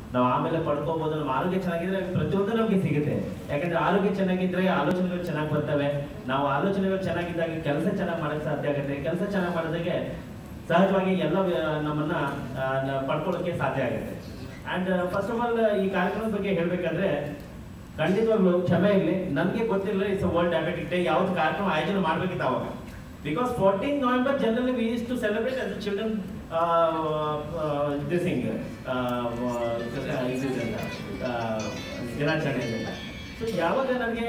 ನಾವು ಆಮೇಲೆ ಪಡ್ಕೋಬಹುದು ನಮ್ಮ ಆರೋಗ್ಯ ಚೆನ್ನಾಗಿದ್ರೆ ಪ್ರತಿಯೊಂದು ನಮಗೆ ಸಿಗುತ್ತೆ ಯಾಕಂದ್ರೆ ಆರೋಗ್ಯ ಚೆನ್ನಾಗಿದ್ರೆ ಆಲೋಚನೆಗಳು ಚೆನ್ನಾಗಿ ಬರ್ತವೆ ನಾವು ಆಲೋಚನೆಗಳು ಚೆನ್ನಾಗಿದ್ದಾಗ ಕೆಲಸ ಚೆನ್ನಾಗಿ ಮಾಡಕ್ ಸಾಧ್ಯ ಆಗುತ್ತೆ ಕೆಲಸ ಚೆನ್ನಾಗಿ ಮಾಡೋದಕ್ಕೆ ಸಹಜವಾಗಿ ಎಲ್ಲ ವ್ಯ- ನಮ್ಮನ್ನ ಆ, ನ- ಪಡ್ಕೊಳ್ಳೋಕೆ ಸಾಧ್ಯ ಆಗುತ್ತೆ ಅಂಡ್ ಫಸ್ಟ್ ಆಫ್ ಆಲ್ ಈ ಕಾರ್ಯಕ್ರಮದ ಬಗ್ಗೆ ಹೇಳ್ಬೇಕಂದ್ರೆ ಖಂಡಿತವಾಗ್ಲೂ ಕ್ಷಮೆ ಇರಲಿ ನನಗೆ ಗೊತ್ತಿಲ್ಲ ಇಟ್ಸ್ ವರ್ಲ್ಡ್ ಡಯಾಬಿಟಿಕ್ ಡೇ ಯಾವ್ದು ಕಾರ್ಯಕ್ರಮ ಆಯೋಜನೆ ಮಾಡ್ಬೇಕಿತ್ತು ಅವಾಗ because fourteen November generally we use to celebrate as children ದಿಸಿಂಗ್ ದಿನಾಚರಣೆ ಸೊ ಯಾವಾಗ ನನಗೆ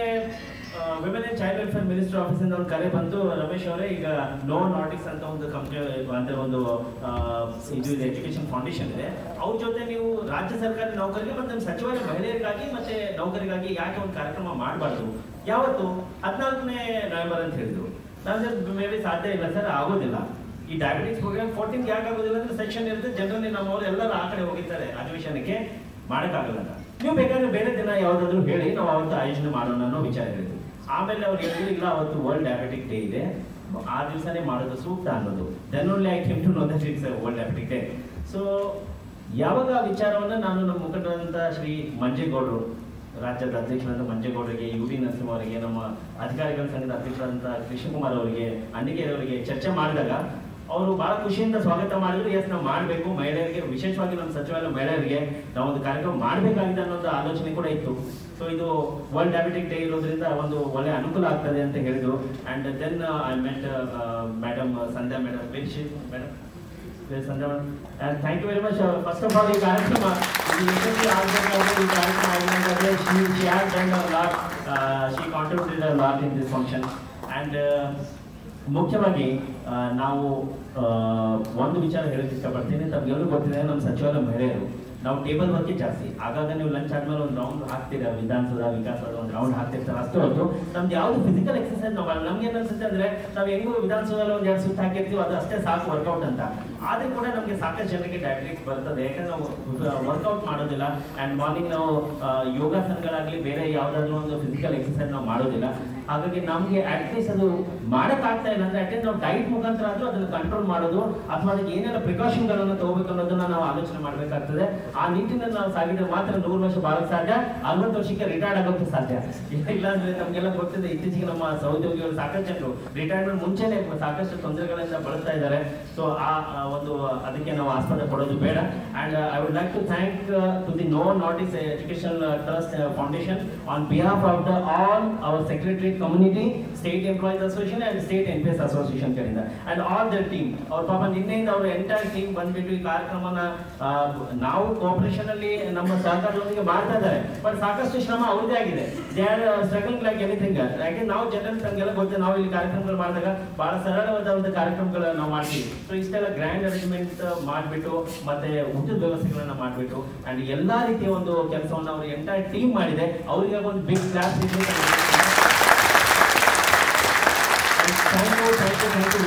women and child welfare minister ಆಫೀಸಿಂದ ಒಂದು ಕರೆ ಬಂತು ರಮೇಶ್ ಅವರೇ ಈಗ ನೋ ನಾಟಿಕ್ಸ್ ಅಂತ ಒಂದು ಕಂಪ್ನಿ ಅಂತ ಒಂದು ಆ, ಇದು ಇದೆ ಎಜುಕೇಶನ್ ಫೌಂಡೇಶನ್ ಇದೆ ಅವ್ರ ಜೊತೆ ನೀವು ರಾಜ್ಯ ಸರ್ಕಾರಿ ನೌಕರಿಗೆ ಮತ್ತೆ ನಮ್ಮ ಸಚಿವಾಲಯ ಮಹಿಳೆಯರಿಗಾಗಿ ಮತ್ತೆ ನೌಕರಿಗಾಗಿ ಯಾಕೆ ಒಂದು ಕಾರ್ಯಕ್ರಮ ಮಾಡಬಾರ್ದು ಯಾವತ್ತು ಹದಿನಾಲ್ಕನೇ ನವೆಂಬರ್ ಅಂತ ಹೇಳಿದ್ರು ನಾನು ಮೇ ಬಿ ಸಾಧ್ಯ ಇಲ್ಲ ಸರ್ ಆಗೋದಿಲ್ಲ ಈ ಡಯಾಬಿಟಿಕ್ಸ್ ಪ್ರೋಗ್ರಾಮ್ ಫೋರ್ಟೀನ್ ಯಾಕೆ ಆಗೋದಿಲ್ಲ ಅಂದ್ರೆ ಸೆಕ್ಷನ್ ಇರುತ್ತೆ ಜನರಲಿ ನಮ್ಮವರು ಎಲ್ಲರೂ ಆ ಕಡೆ ಹೋಗಿರ್ತಾರೆ ಅಧಿವೇಶನಕ್ಕೆ ಮಾಡೋಕ್ಕಾಗಲ್ಲ ಅಂತ. ನೀವು ಬೇಕಾದ್ರೆ ಬೇರೆ ದಿನ ಯಾವ್ದಾದ್ರು ಹೇಳಿ ನಾವು ಅವತ್ತು ಆಯೋಜನೆ ಮಾಡೋಣ ಅನ್ನೋ ವಿಚಾರ ಹೇಳಿದ್ರು ಆಮೇಲೆ ಅವ್ರು ಹೇಳಿದ್ರು ಇಲ್ಲ ಅವತ್ತು ವರ್ಲ್ಡ್ ಡಯಾಬಿಟಿಕ್ ಡೇ ಇದೆ ಆ ದಿವಸನೇ ಮಾಡೋದು ಸೂಕ್ತ ಅನ್ನೋದು then only I came to know that it's world diabetic day so ಯಾವಾಗ ಆ ವಿಚಾರವನ್ನ ನಾನು ನಮ್ಮ ಮುಖಂಡರಂತ ಶ್ರೀ ಮಂಜೇಗೌಡರು ರಾಜ್ಯದ ಅಧ್ಯಕ್ಷರಾದ ಮಂಜೇಗೌಡರಿಗೆ ಯು ಡಿ ನರಸಿಂಹ ಅವರಿಗೆ ನಮ್ಮ ಅಧಿಕಾರಿಗಳ ಸಂಘದ ಅಧ್ಯಕ್ಷರಾದಂಥ ಕೃಷ್ಣಕುಮಾರ್ ಅವರಿಗೆ ಅಂಡಿಗೇರಿ ಅವರಿಗೆ ಚರ್ಚೆ ಮಾಡಿದಾಗ ಅವರು ಬಹಳ ಖುಷಿಯಿಂದ ಸ್ವಾಗತ ಮಾಡಿದ್ರು ಎಸ್ ನಾವು ಮಾಡಬೇಕು ಮಹಿಳೆಯರಿಗೆ ವಿಶೇಷವಾಗಿ ನಮ್ಮ ಸಚಿವಾಲಯ ಮಹಿಳೆಯರಿಗೆ ನಾವು ಒಂದು ಕಾರ್ಯಕ್ರಮ ಮಾಡಬೇಕಾಗಿದೆ ಅನ್ನೋ ಒಂದು ಆಲೋಚನೆ ಕೂಡ ಇತ್ತು ಸೊ ಇದು ವರ್ಲ್ಡ್ ಡಯಾಬಿಟಿಕ್ ಡೇ ಇರೋದ್ರಿಂದ ಒಂದು ಒಳ್ಳೆ ಅನುಕೂಲ ಆಗ್ತದೆ ಅಂತ ಹೇಳಿದ್ರು and then I met madam Sandhya madam very madam Sandhya madam and thank you very much first of all ಈ ಕಾರ್ಯಕ್ರಮ ಇದು ಯಶಸ್ವಿ ಆಗಬೇಕಾದ್ರೆ ಈ ಕಾರ್ಯಕ್ರಮ ಆಗಬೇಕಾದ್ರೆ she she has done a lot she contributed a lot in this function and ಮುಖ್ಯವಾಗಿ ಆ, ನಾವು ಆ, ಒಂದು ವಿಚಾರ ಹೇಳಕ್ಕೆ ಇಷ್ಟಪಡ್ತೀನಿ ತಮ್ಗೆಲ್ಲರೂ ಗೊತ್ತಿದೆ ನಮ್ಮ ಸಚಿವಾಲಯ ಮಹಿಳೆಯರು ನಾವು ಟೇಬಲ್ ವರ್ಕೇ ಜಾಸ್ತಿ ಆಗಾಗ ನೀವು ಲಂಚ್ ಆದ್ಮೇಲೆ ಒಂದು ರೌಂಡ್ ಹಾಕ್ತೀರಾ ವಿಧಾನಸೌಧ ವಿಕಾಸದ ಒಂದು ರೌಂಡ್ ಹಾಕ್ತಿರ್ತಾರೆ ಅಷ್ಟೇ ಹೊರತು ನಮ್ದು ಯಾವ್ದು ಫಿಸಿಕಲ್ ಎಕ್ಸರ್ಸೈಸ್ ನಾವು ನಮ್ಗೆ ಏನ್ ಅನ್ಸುತ್ತೆ ಅಂದ್ರೆ ನಾವು ಹೆಂಗೋ ವಿಧಾನಸೌಧದಲ್ಲಿ ಒಂದು ಎರಡು ಸುತ್ತ ಹಾಕಿರ್ತೀವಿ ಅದು ಅಷ್ಟೇ ಸಾಕು ವರ್ಕೌಟ್ ಅಂತ ಆದ್ರೂ ಕೂಡ ನಮಗೆ ಸಾಕಷ್ಟು ಜನರಿಗೆ ಡಯಾಬಿಟಿಕ್ಸ್ ಬರ್ತದೆ ಯಾಕಂದ್ರೆ ನಾವು ವರ್ಕೌಟ್ ಮಾಡೋದಿಲ್ಲ ಅಂಡ್ ಮಾರ್ನಿಂಗ್ ನಾವು ಆ, ಯೋಗಾಸನಗಳಾಗ್ಲಿ ಬೇರೆ ಯಾವ್ದಾದ್ರು ಒಂದು ಫಿಸಿಕಲ್ ಎಕ್ಸರ್ಸೈಸ್ ನಾವು ಮಾಡೋದಿಲ್ಲ ಹಾಗಾಗಿ ನಮ್ಗೆ ಅಟ್ಲೀಸ್ಟ್ ಅದು ಮಾಡಕ್ ಆಗ್ತಾ ಇಲ್ಲ ಅಂದ್ರೆ ಅಟ್ಲೀಸ್ಟ್ ನಾವು ಡೈಟ್ ಮುಖಾಂತರ ಆದ್ರೂ ಅದನ್ನ ಕಂಟ್ರೋಲ್ ಮಾಡೋದು ಅಥವಾ ಅದಕ್ಕೆ ಏನೆಲ್ಲ ಪ್ರಿಕಾಷನ್ ಗಳನ್ನ ತಗೋಬೇಕು ಅನ್ನೋದನ್ನ ನಾವು ಆಲೋಚನೆ ಮಾಡ್ಬೇಕಾಗ್ತದೆ ಆ ನಿಟ್ಟಿನಲ್ಲಿ ನಾವು ಸಾಗಿದ್ರೆ ಮಾತ್ರ ನೂರು ವರ್ಷ ಬಾಳಕ್ ಸಾಧ್ಯ ಅರವತ್ತು ವರ್ಷಕ್ಕೆ ರಿಟೈರ್ಡ್ ಆಗೋಕೆ ಸಾಧ್ಯ ಇಲ್ಲ ಇಲ್ಲ ಅಂದ್ರೆ ನಮ್ಗೆಲ್ಲ ಗೊತ್ತಿದೆ ಇತ್ತೀಚೆಗೆ ನಮ್ಮ ಸಹೋದ್ಯೋಗಿಗಳು ಸಾಕಷ್ಟು ಜನರು ರಿಟೈರ್ಮೆಂಟ್ ಮುಂಚೆನೆ ಸಾಕಷ್ಟು ತೊಂದರೆಗಳಿಂದ ಬಳಸ್ತಾ ಇದ್ದಾರೆ ಸೊ ಆ ಆ ಒಂದು ಅದಕ್ಕೆ ನಾವು ಆಸ್ಪದ ಕೊಡೋದು ಬೇಡ and I would like to thank to the no notice education trust foundation on behalf of the all our secretary community state employees association and state N P S association ಕಡೆಯಿಂದ and all the team ಅವ್ರ ಪಾಪ ನಿನ್ನೆಯಿಂದ ಅವ್ರ entire team ಬಂದ್ಬಿಟ್ಟು ಈ ಕಾರ್ಯಕ್ರಮನ ಆ, ನಾವು ಕೋಆಪರೇಷನ್ ಅಲ್ಲಿ ನಮ್ಮ ಸಹಕಾರದೊಂದಿಗೆ ಮಾಡ್ತಾ ಇದ್ದಾರೆ ಬಟ್ ಸಾಕಷ್ಟು ಶ್ರಮ ಅವ್ರದೇ ಆಗಿದೆ they are struggling like anything ಯಾಕೆ ನಾವು ಜನರಲ್ ತಮಗೆಲ್ಲ ಗೊತ್ತೆ ನಾವು ಇಲ್ಲಿ ಕಾರ್ಯಕ್ರಮಗಳು ಮಾಡಿದಾಗ ಬಹಳ ಸರಳವಾದ ಒಂದು ಕಾರ್ಯಕ್ರಮಗಳನ್ನ ನಾವು ಮಾಡ್ತೀವಿ ಸೊ ಇಷ್ಟೆಲ್ಲ ಗ್ರ್ಯಾಂಡ್ ಅರೇಂಜ್ಮೆಂಟ್ ಮಾಡಿಬಿಟ್ಟು ಮತ್ತೆ ಊಟದ ವ್ಯವಸ್ಥೆಗಳನ್ನ ಮಾಡಿಬಿಟ್ಟು ಅಂಡ್ ಎಲ್ಲಾ ರೀತಿಯ ಒಂದು ಕೆಲಸವನ್ನು ಅವರು ಎಂಟೈರ್ ಟೀಮ್ ಮಾಡಿದೆ ಅವರಿಗೆ ಒಂದು big class thank you thank you thank you